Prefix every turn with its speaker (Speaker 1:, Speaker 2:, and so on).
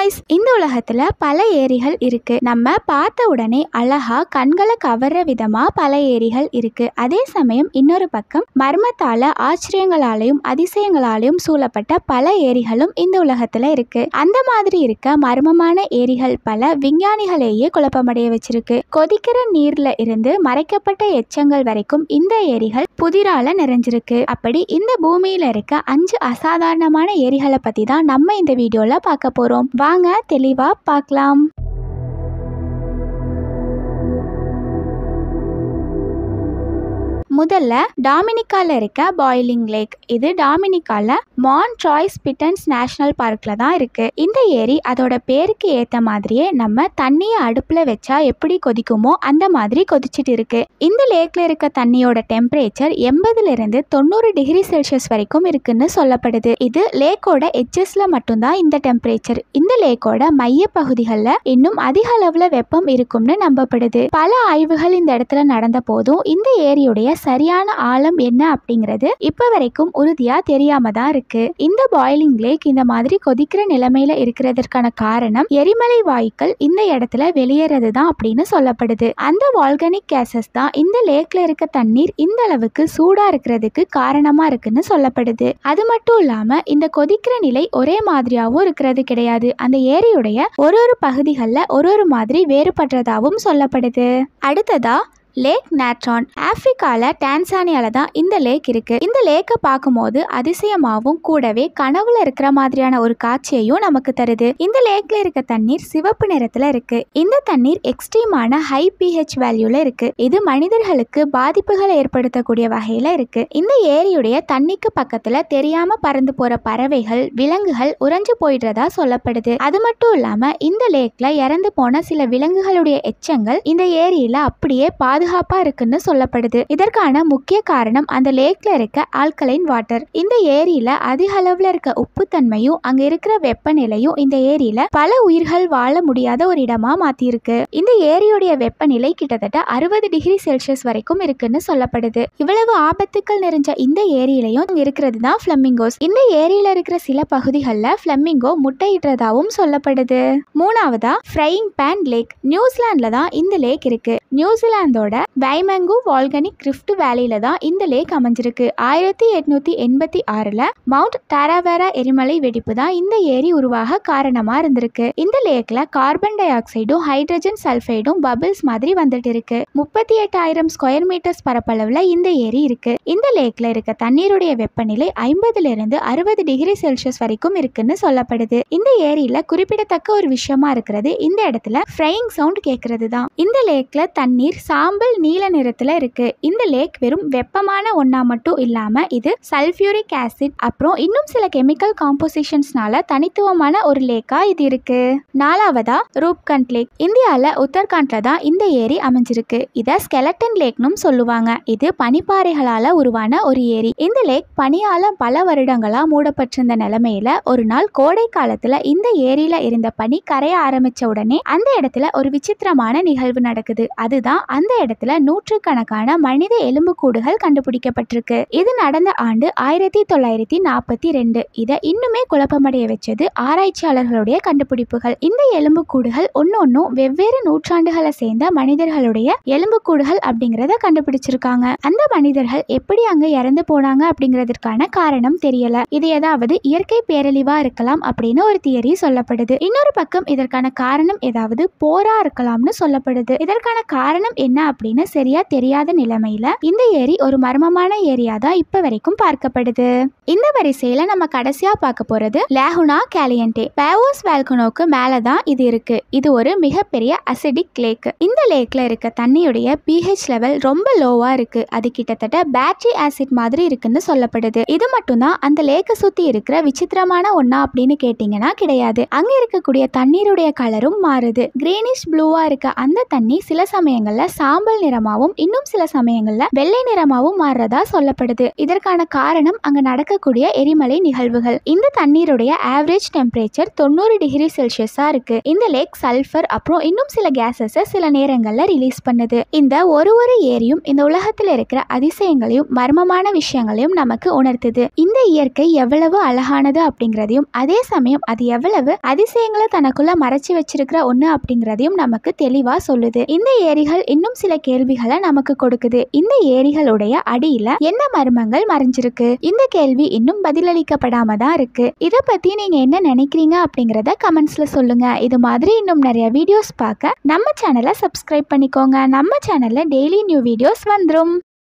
Speaker 1: guys இந்த உலகத்துல பல ஏரிகள் இருக்கு நம்ம பார்த்த உடனே அழகா கண்களை கவர்ற விதமா பல ஏரிகள் இருக்கு அதே சமயம் இன்னொரு பக்கம் மர்மத்தால ஆச்சரியங்களாலையும் அதிசயங்களாலையும் சூழப்பட்ட பல ஏரிகளும் இந்த உலகத்துல இருக்கு அந்த மாதிரி இருக்க மர்மமான ஏரிகள் பல விஞ்ஞானிகளையே குழப்பமடைய வச்சிருக்கு கொதிக்கிற நீர்ல இருந்து மறைக்கப்பட்ட எச்சங்கள் வரைக்கும் இந்த ஏரிகள் புதிரால நிறைஞ்சிருக்கு அப்படி இந்த பூமியில இருக்க அஞ்சு அசாதாரணமான ஏரிகளை பத்தி தான் நம்ம இந்த வீடியோல பார்க்க போறோம் வாங்க தெளிவா பார்க்கலாம் முதல்ல டாமினிக்கால இருக்க பாய்லிங் லேக் இது டாமினிக்கால மான் ட்ராய்ஸ் பிட்டன்ஸ் நேஷனல் பார்க்ல தான் இருக்கு இந்த ஏரி அதோட பேருக்கு ஏத்த மாதிரியே நம்ம தண்ணியை அடுப்புல வச்சா எப்படி கொதிக்குமோ அந்த மாதிரி கொதிச்சிட்டு இருக்கு இந்த லேக்ல இருக்க தண்ணியோட டெம்பரேச்சர் எண்பதுல இருந்து தொண்ணூறு டிகிரி செல்சியஸ் வரைக்கும் இருக்குன்னு சொல்லப்படுது இது லேக்கோட எட்ஜஸ்ல மட்டும்தான் இந்த டெம்பரேச்சர் இந்த லேக்கோட மைய பகுதிகளில் இன்னும் அதிக அளவுல வெப்பம் இருக்கும்னு நம்பப்படுது பல ஆய்வுகள் இந்த இடத்துல நடந்த போதும் இந்த ஏரியுடைய சரியான ஆழம் என்ன அப்படிங்கிறது இப்ப வரைக்கும் உறுதியா தெரியாம தான் இருக்கு இந்த பாய்லிங் லேக் இந்த மாதிரி கொதிக்கிற நிலைமையில இருக்கிறதற்கான காரணம் எரிமலை வாயுக்கள் இந்த இடத்துல வெளியேறது தான் அப்படின்னு சொல்லப்படுது அந்த வால்கனிக் கேசஸ் தான் இந்த லேக்ல இருக்க தண்ணீர் இந்த அளவுக்கு சூடா இருக்கிறதுக்கு காரணமா இருக்குன்னு சொல்லப்படுது அது மட்டும் இல்லாம இந்த கொதிக்கிற நிலை ஒரே மாதிரியாவும் இருக்கிறது கிடையாது அந்த ஏரியுடைய ஒரு ஒரு பகுதிகளில் ஒரு ஒரு மாதிரி வேறுபடுறதாவும் சொல்லப்படுது அடுத்ததா லேக் நேட்ரான் ஆப்பிரிக்கால டான்சானியால தான் இந்த லேக் இருக்கு இந்த லேக்கை பார்க்கும்போது அதிசயமாகவும் கூடவே கனவுல இருக்கிற மாதிரியான ஒரு காட்சியையும் நமக்கு தருது இந்த லேக்ல இருக்க தண்ணீர் சிவப்பு நிறத்துல இருக்கு இந்த தண்ணீர் எக்ஸ்ட்ரீமான ஹை பிஹெச் வேல்யூல இருக்கு இது மனிதர்களுக்கு பாதிப்புகளை ஏற்படுத்தக்கூடிய வகையில இருக்கு இந்த ஏரியுடைய தண்ணிக்கு பக்கத்துல தெரியாம பறந்து போற பறவைகள் விலங்குகள் உறைஞ்சு போயிடுறதா சொல்லப்படுது அது மட்டும் இல்லாம இந்த லேக்ல இறந்து போன சில விலங்குகளுடைய எச்சங்கள் இந்த ஏரியில அப்படியே பாதுகாப்பா இருக்குன்னு சொல்லப்படுது இதற்கான முக்கிய காரணம் அந்த லேக்ல இருக்க ஆல்கலைன் வாட்டர் இந்த ஏரியில அதிக அளவுல இருக்க உப்புத்தன்மையும் அங்க இருக்கிற வெப்பநிலையும் இந்த ஏரியில பல உயிர்கள் வாழ முடியாத ஒரு இடமா மாத்திருக்கு இந்த ஏரியுடைய வெப்பநிலை கிட்டத்தட்ட அறுபது டிகிரி செல்சியஸ் வரைக்கும் இருக்குன்னு சொல்லப்படுது இவ்வளவு ஆபத்துக்கள் நிறைஞ்ச இந்த ஏரியிலையும் இருக்கிறது தான் பிளமிங்கோஸ் இந்த ஏரியில இருக்கிற சில பகுதிகளில் பிளமிங்கோ முட்டையிடுறதாவும் சொல்லப்படுது மூணாவதா ஃப்ரையிங் பேன் லேக் நியூசிலாந்துல தான் இந்த லேக் இருக்கு நியூசிலாந்தோட வைமங்கு வால்கனிக் ரிஃப்ட் வேலியில தான் இந்த லேக் அமைஞ்சிருக்கு ஆயிரத்தி எட்நூத்தி எண்பத்தி ஆறுல மவுண்ட் டாராவேரா எரிமலை வெடிப்பு தான் இந்த ஏரி உருவாக காரணமா இருந்திருக்கு இந்த லேக்ல கார்பன் டை ஆக்சைடும் ஹைட்ரஜன் சல்ஃபைடும் பபிள்ஸ் மாதிரி வந்துட்டு இருக்கு முப்பத்தி எட்டாயிரம் ஸ்கொயர் மீட்டர்ஸ் பரப்பளவுல இந்த ஏரி இருக்கு இந்த லேக்ல இருக்க தண்ணீருடைய வெப்பநிலை ஐம்பதுல இருந்து அறுபது டிகிரி செல்சியஸ் வரைக்கும் இருக்குன்னு சொல்லப்படுது இந்த ஏரியில குறிப்பிடத்தக்க ஒரு விஷயமா இருக்கிறது இந்த இடத்துல ஃப்ரையிங் சவுண்ட் கேட்கறது தான் இந்த லேக்ல தண்ணீர் சாம்பல் நீல நிறத்துல இருக்கு இந்த லேக் வெறும் வெப்பமான ஒன்னா மட்டும் இல்லாம இது சல்ஃபியூரிக் ஆசிட் அப்புறம் இன்னும் சில கெமிக்கல் காம்போசிஷன்ஸ்னால தனித்துவமான ஒரு லேக்கா இது இருக்கு நாலாவதா ரூப்கண்ட் லேக் இந்தியால உத்தரகாண்ட்ல தான் இந்த ஏரி அமைஞ்சிருக்கு இத ஸ்கெலட்டன் லேக்னும் சொல்லுவாங்க இது பனிப்பாறைகளால உருவான ஒரு ஏரி இந்த லேக் பனியால பல வருடங்களா மூடப்பட்டிருந்த நிலைமையில ஒரு நாள் கோடை காலத்துல இந்த ஏரியில இருந்த பனி கரைய ஆரம்பிச்ச உடனே அந்த இடத்துல ஒரு விசித்திரமான நிகழ்வு நடக்குது அதுதான் அந்த இடத்துல நூற்றுக்கணக்கான மனித எலும்புக்கூடுகள் கண்டுபிடிக்கப்பட்டிருக்கு இது நடந்த ஆண்டு ஆயிரத்தி தொள்ளாயிரத்தி நாற்பத்தி ரெண்டு இதை இன்னுமே குழப்பமடைய வச்சது ஆராய்ச்சியாளர்களுடைய கண்டுபிடிப்புகள் இந்த எலும்புக்கூடுகள் ஒன்னொன்னும் வெவ்வேறு நூற்றாண்டுகளை சேர்ந்த மனிதர்களுடைய எலும்புக்கூடுகள் அப்படிங்கிறத கண்டுபிடிச்சிருக்காங்க அந்த மனிதர்கள் எப்படி அங்க இறந்து போனாங்க அப்படிங்கிறதுக்கான காரணம் தெரியல இது ஏதாவது இயற்கை பேரழிவா இருக்கலாம் அப்படின்னு ஒரு தியரி சொல்லப்படுது இன்னொரு பக்கம் இதற்கான காரணம் ஏதாவது போரா இருக்கலாம்னு சொல்லப்படுது இதற்கான காரணம் என்ன அப்படின்னு சரியா தெரியாத நிலைமையில இந்த ஏரி ஒரு மர்மமான ஏரியா தான் இப்ப வரைக்கும் பார்க்கப்படுது இந்த வரிசையில நம்ம கடைசியா பார்க்க போறது லேகுனா கேலியன்டே பேவோஸ் வேல்கனோக்கு மேலதான் இது இருக்கு இது ஒரு மிகப்பெரிய அசிடிக் லேக் இந்த லேக்ல இருக்க தண்ணியுடைய பிஹெச் லெவல் ரொம்ப லோவா இருக்கு அது கிட்டத்தட்ட பேட்டரி ஆசிட் மாதிரி இருக்குன்னு சொல்லப்படுது இது மட்டும்தான் அந்த லேக்கை சுத்தி இருக்கிற விசித்திரமான ஒண்ணா அப்படின்னு கேட்டீங்கன்னா கிடையாது அங்க இருக்கக்கூடிய தண்ணீருடைய கலரும் மாறுது கிரீனிஷ் ப்ளூவா இருக்க அந்த தண்ணி சில சமயங்கள்ல சாம்பல் சாம்பல் நிறமாவும் இன்னும் சில சமயங்கள்ல வெள்ளை நிறமாவும் மாறுறதா சொல்லப்படுது இதற்கான காரணம் அங்க நடக்கக்கூடிய எரிமலை நிகழ்வுகள் இந்த தண்ணீருடைய ஆவரேஜ் டெம்பரேச்சர் தொண்ணூறு டிகிரி செல்சியஸா இருக்கு இந்த லேக் சல்ஃபர் அப்புறம் இன்னும் சில கேசஸை சில நேரங்கள்ல ரிலீஸ் பண்ணுது இந்த ஒரு ஒரு ஏரியும் இந்த உலகத்துல இருக்கிற அதிசயங்களையும் மர்மமான விஷயங்களையும் நமக்கு உணர்த்துது இந்த இயற்கை எவ்வளவு அழகானது அப்படிங்கிறதையும் அதே சமயம் அது எவ்வளவு அதிசயங்களை தனக்குள்ள மறைச்சு வச்சிருக்கிற ஒண்ணு அப்படிங்கிறதையும் நமக்கு தெளிவா சொல்லுது இந்த ஏரிகள் இன்னும் சில கேள்விகளை நமக்கு கொடுக்குது இந்த ஏரிகளுடைய அடியில என்ன மர்மங்கள் மறைஞ்சிருக்கு இந்த கேள்வி இன்னும் பதிலளிக்கப்படாம தான் இருக்கு இத பத்தி நீங்க என்ன நினைக்கிறீங்க அப்படிங்கறத கமெண்ட்ஸ்ல சொல்லுங்க இது மாதிரி இன்னும் நிறைய வீடியோஸ் பார்க்க நம்ம சேனலை சப்ஸ்கிரைப் பண்ணிக்கோங்க நம்ம சேனல்ல டெய்லி நியூ வீடியோஸ் வந்துரும்